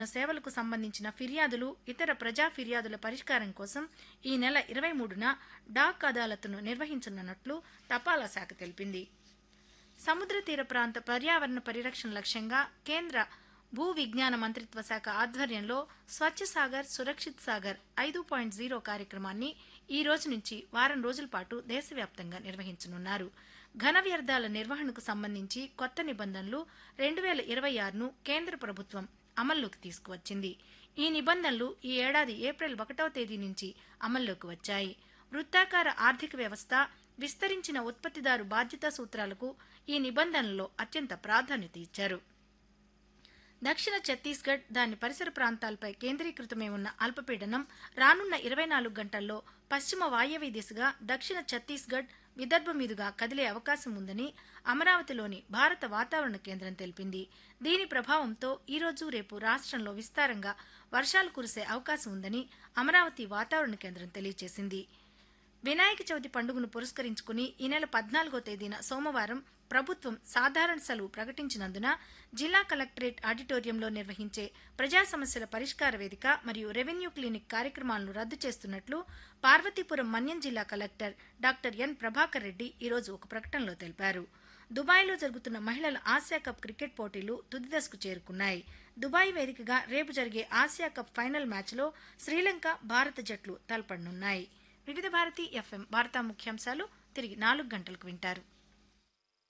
సేవలకు సంబంధించిన ఫిర్యాదులు ఇతర ప్రజా ఫిర్యాదుల పరిష్కారం కోసం ఈ నెల ఇరవై మూడున డాక్ అదాలత్ను నిర్వహించనున్నట్లు తపాలా శాఖ తెలిపింది సముద్ర తీర ప్రాంత పర్యావరణ పరిరక్షణ లక్ష్యంగా కేంద్ర భూ విజ్ఞాన మంత్రిత్వ శాఖ ఆధ్వర్యంలో స్వచ్ఛ సాగర్ సురక్షిత్ సాగర్ ఐదు పాయింట్ జీరో కార్యక్రమాన్ని ఈ రోజు నుంచి వారం రోజుల పాటు దేశవ్యాప్తంగా నిర్వహించనున్నారు ఘన వ్యర్థాల నిర్వహణకు సంబంధించి కొత్త నిబంధనలు రెండు వేల ఇరవై ఆరును కేంద్ర ప్రభుత్వం అమల్లోకి తీసుకువచ్చింది ఈ నిబంధనలు ఈ ఏడాది ఏప్రిల్ ఒకటవ తేదీ నుంచి అమల్లోకి వచ్చాయి వృత్తాకార ఆర్థిక వ్యవస్థ విస్తరించిన ఉత్పత్తిదారు బాధ్యతా సూత్రాలకు ఈ నిబంధనల్లో అత్యంత ప్రాధాన్యత ఇచ్చారు దక్షిణ ఛత్తీస్గఢ్ దాని పరిసర ప్రాంతాలపై కేంద్రీకృతమై ఉన్న అల్పపీడనం రానున్న ఇరవై నాలుగు గంటల్లో పశ్చిమ వాయవ్య దిశగా దక్షిణ ఛత్తీస్గఢ్ విదర్భ మీదుగా కదిలే అవకాశం ఉందని అమరావతిలోని భారత వాతావరణ కేంద్రం తెలిపింది దీని ప్రభావంతో ఈరోజు రేపు రాష్ట్రంలో విస్తారంగా వర్షాలు కురిసే అవకాశం ఉందని అమరావతి వాతావరణ కేంద్రం తెలియజేసింది వినాయక చవితి పండుగను పురస్కరించుకుని ఈ నెల పద్నాలుగో తేదీన సోమవారం ప్రభుత్వం సాధారణ సెలవు ప్రకటించినందున జిల్లా కలెక్టరేట్ ఆడిటోరియంలో నిర్వహించే ప్రజా సమస్యల పరిష్కార వేదిక మరియు రెవెన్యూ క్లినిక్ కార్యక్రమాలను రద్దు చేస్తున్నట్లు పార్వతీపురం మన్యం జిల్లా collector doctor N Prabhakar Reddy ఈరోజు ఒక ప్రకటనలో తెలిపారు దుబాయ్లో జరుగుతున్న మహిళల ఆసియా కప్ క్రికెట్ పోటీలు తుది దశకు చేరుకున్నాయి దుబాయ్ వేదికగా రేపు జరిగే ఆసియా కప్ ఫైనల్ మ్యాచ్లో శ్రీలంక భారత జట్లు తలపడనున్నాయి వివిధ భారతి ఎఫ్ఎం వార్తా ముఖ్యాంశాలు తిరిగి నాలుగు గంటలకు వింటారు